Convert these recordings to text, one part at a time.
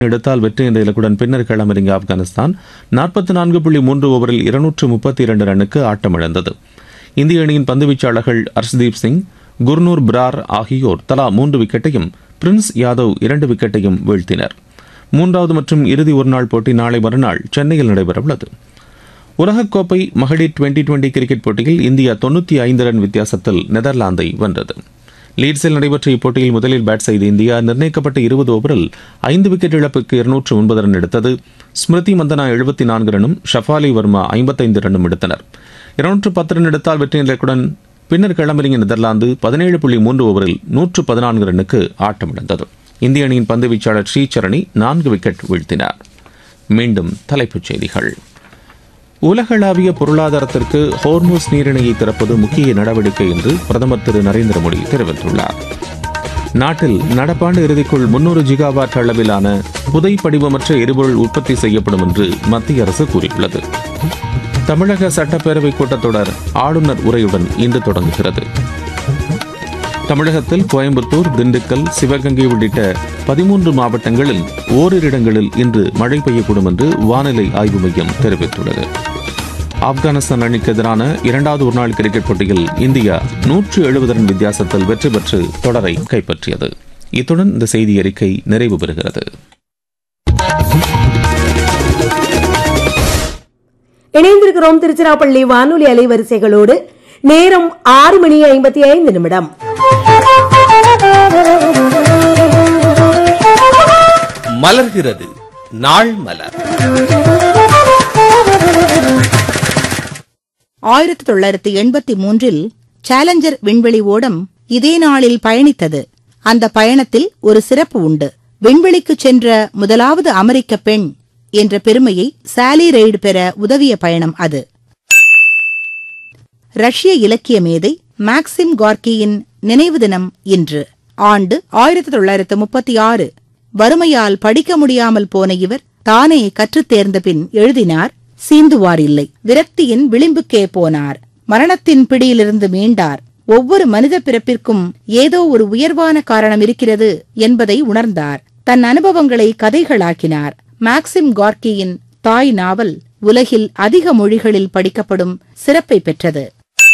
எடுத்தால் வெற்றி என்ற இலக்குடன் பின்னர் களமிறங்கிய ஆப்கானிஸ்தான் நாற்பத்தி நான்கு புள்ளி மூன்று ஓவரில் இருநூற்று முப்பத்தி இரண்டு ரன்னுக்கு ஆட்டமிழந்தது இந்திய அணியின் பந்துவீச்சாளர்கள் ஹர்ஷ்தீப் சிங் குர்னூர் பிரார் ஆகியோர் தலா மூன்று விக்கெட்டையும் பிரின்ஸ் யாதவ் இரண்டு விக்கெட்டையும் வீழ்த்தினர் மூன்றாவது மற்றும் இறுதி ஒருநாள் போட்டி நாளை மறுநாள் சென்னையில் நடைபெறவுள்ளது உலகக்கோப்பை மகளிர் டுவெண்டி டுவெண்டி கிரிக்கெட் போட்டியில் இந்தியா தொண்ணூற்றி ஐந்து ரன் வித்தியாசத்தில் நெதர்லாந்தை வென்றது லீட்ஸில் நடைபெற்ற இப்போட்டியில் முதலில் பேட் செய்த இந்தியா நிர்ணயிக்கப்பட்ட இருபது ஓவரில் ஐந்து விக்கெட் இழப்புக்கு இருநூற்று ஒன்பது ரன் எடுத்தது ஸ்மிருதி மந்தனா எழுபத்தி நான்கு ரன்னும் ஷஃபாலி வர்மா ஐம்பத்தைந்து ரன்னும் எடுத்தனர் இருநூற்று பத்து ரன் எடுத்தால் வெற்றி இலக்குடன் பின்னர் களமிறங்கிய நெதர்லாந்து பதினேழு புள்ளி மூன்று ஓவரில் நூற்று பதினான்கு ரன்னுக்கு ஆட்டமிழந்தது இந்திய அணியின் பந்துவீச்சாளர் ஸ்ரீசரணி நான்கு விக்கெட் வீழ்த்தினார் மீண்டும் தலைப்புச் செய்திகள் உலகளாவிய பொருளாதாரத்திற்கு ஹோர்மோஸ் நீரிணையை திறப்பது முக்கிய நடவடிக்கை என்று பிரதமர் திரு நரேந்திர மோடி தெரிவித்துள்ளார் நாட்டில் நடப்பாண்டு இறுதிக்குள் முன்னூறு ஜிகாவாட் அளவிலான புதை படிவமற்ற எரிபொருள் உற்பத்தி செய்யப்படும் என்று மத்திய அரசு கூறியுள்ளது தமிழக சட்டப்பேரவை கூட்டத்தொடர் ஆளுநர் உரையுடன் இன்று தொடங்குகிறது தமிழகத்தில் கோயம்புத்தூர் திண்டுக்கல் சிவகங்கை உள்ளிட்ட பதிமூன்று மாவட்டங்களில் ஓரிரு இடங்களில் இன்று மழை பெய்யக்கூடும் என்று வானிலை ஆய்வு மையம் தெரிவித்துள்ளது ஆப்கானிஸ்தான் அணிக்கு எதிரான இரண்டாவது ஒருநாள் கிரிக்கெட் போட்டியில் இந்தியா நூற்று எழுபது ரன் வித்தியாசத்தில் வெற்றி பெற்று தொடரை கைப்பற்றியது இத்துடன் இந்த செய்தி அறிக்கை நிறைவு பெறுகிறது இணைந்திருக்கிறோம் திருச்சிராப்பள்ளி வானொலி அலைவரிசைகளோடு நேரம் ஆறு மணி ஐம்பத்தி ஐந்து நிமிடம் மலர்கிறது நாள் மலர் ஆயிரத்தி தொள்ளாயிரத்தி எண்பத்தி மூன்றில் சேலஞ்சர் விண்வெளி ஓடம் இதே நாளில் பயணித்தது அந்த பயணத்தில் ஒரு சிறப்பு உண்டு விண்வெளிக்கு சென்ற முதலாவது அமெரிக்க பெண் என்ற பெருமையை சாலி ரெய்டு பெற உதவிய பயணம் அது ரஷ்ய இலக்கிய மேதை மேக்சிம் கார்கியின் நினைவு தினம் இன்று ஆண்டு ஆயிரத்தி தொள்ளாயிரத்து முப்பத்தி ஆறு வறுமையால் படிக்க முடியாமல் போன இவர் தானே கற்றுத் தேர்ந்த பின் எழுதினார் சீந்துவார் இல்லை விரக்தியின் விளிம்புக்கே போனார் மரணத்தின் பிடியிலிருந்து மீண்டார் ஒவ்வொரு மனித பிறப்பிற்கும் ஏதோ ஒரு உயர்வான காரணம் இருக்கிறது என்பதை உணர்ந்தார் தன் அனுபவங்களை கதைகளாக்கினார் மேக்சிம் கார்கியின் தாய் நாவல் உலகில் அதிக மொழிகளில் படிக்கப்படும் சிறப்பை பெற்றது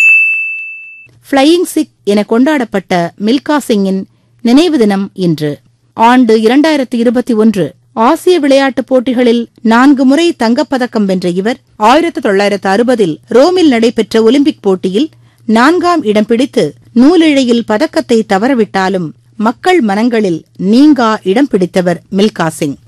ஃப்ளையிங் சிக் என கொண்டாடப்பட்ட மில்கா சிங்கின் நினைவு தினம் இன்று ஆண்டு இரண்டாயிரத்தி இருபத்தி ஒன்று ஆசிய விளையாட்டுப் போட்டிகளில் நான்கு முறை தங்கப்பதக்கம் வென்ற இவர் ஆயிரத்தி தொள்ளாயிரத்து அறுபதில் ரோமில் நடைபெற்ற ஒலிம்பிக் போட்டியில் நான்காம் இடம் பிடித்து நூலிழையில் பதக்கத்தை தவறவிட்டாலும் மக்கள் மனங்களில் நீங்கா இடம் பிடித்தவர் மில்கா சிங்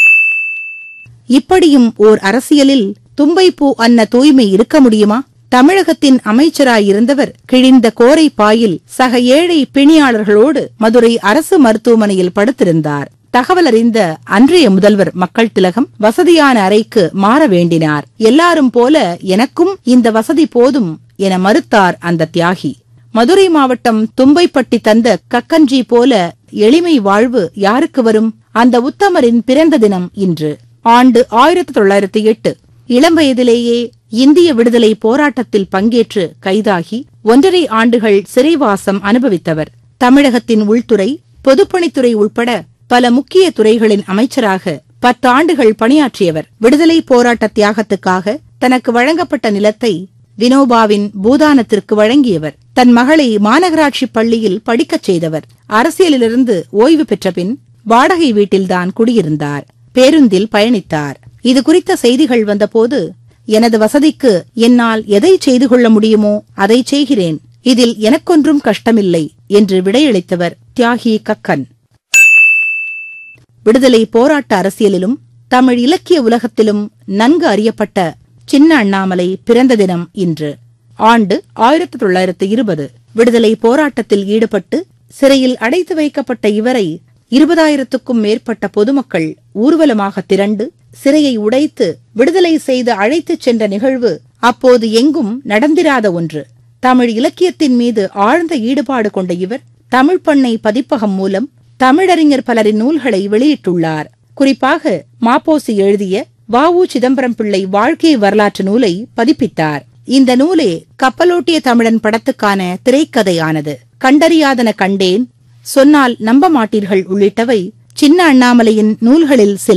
இப்படியும் ஓர் அரசியலில் தும்பைப்பூ அன்ன தூய்மை இருக்க முடியுமா தமிழகத்தின் அமைச்சராயிருந்தவர் கிழிந்த கோரை பாயில் சக ஏழை பிணியாளர்களோடு மதுரை அரசு மருத்துவமனையில் படுத்திருந்தார் தகவல் அறிந்த அன்றைய முதல்வர் மக்கள் திலகம் வசதியான அறைக்கு மாற வேண்டினார் எல்லாரும் போல எனக்கும் இந்த வசதி போதும் என மறுத்தார் அந்த தியாகி மதுரை மாவட்டம் தும்பைப்பட்டி தந்த கக்கஞ்சி போல எளிமை வாழ்வு யாருக்கு வரும் அந்த உத்தமரின் பிறந்த தினம் இன்று ஆண்டு ஆயிரத்தி தொள்ளாயிரத்தி எட்டு இளம் வயதிலேயே இந்திய விடுதலை போராட்டத்தில் பங்கேற்று கைதாகி ஒன்றரை ஆண்டுகள் சிறைவாசம் அனுபவித்தவர் தமிழகத்தின் உள்துறை பொதுப்பணித்துறை உட்பட பல முக்கிய துறைகளின் அமைச்சராக பத்தாண்டுகள் பணியாற்றியவர் விடுதலை போராட்ட தியாகத்துக்காக தனக்கு வழங்கப்பட்ட நிலத்தை வினோபாவின் பூதானத்திற்கு வழங்கியவர் தன் மகளை மாநகராட்சி பள்ளியில் படிக்கச் செய்தவர் அரசியலிலிருந்து ஓய்வு பெற்ற பின் வாடகை வீட்டில்தான் குடியிருந்தார் பேருந்தில் பயணித்தார் இது குறித்த செய்திகள் வந்தபோது எனது வசதிக்கு என்னால் எதை செய்து கொள்ள முடியுமோ அதை செய்கிறேன் இதில் எனக்கொன்றும் கஷ்டமில்லை என்று விடையளித்தவர் தியாகி கக்கன் விடுதலை போராட்ட அரசியலிலும் தமிழ் இலக்கிய உலகத்திலும் நன்கு அறியப்பட்ட சின்ன அண்ணாமலை பிறந்த தினம் இன்று ஆண்டு ஆயிரத்தி தொள்ளாயிரத்து இருபது விடுதலை போராட்டத்தில் ஈடுபட்டு சிறையில் அடைத்து வைக்கப்பட்ட இவரை இருபதாயிரத்துக்கும் மேற்பட்ட பொதுமக்கள் ஊர்வலமாக திரண்டு சிறையை உடைத்து விடுதலை செய்து அழைத்துச் சென்ற நிகழ்வு அப்போது எங்கும் நடந்திராத ஒன்று தமிழ் இலக்கியத்தின் மீது ஆழ்ந்த ஈடுபாடு கொண்ட இவர் தமிழ் பண்ணை பதிப்பகம் மூலம் தமிழறிஞர் பலரின் நூல்களை வெளியிட்டுள்ளார் குறிப்பாக மாப்போசி எழுதிய வ உ சிதம்பரம் பிள்ளை வாழ்க்கை வரலாற்று நூலை பதிப்பித்தார் இந்த நூலே கப்பலோட்டிய தமிழன் படத்துக்கான திரைக்கதையானது கண்டறியாதன கண்டேன் சொன்னால் நம்ப மாட்டீர்கள் உள்ளிட்டவை சின்ன அண்ணாமலையின் நூல்களில் சில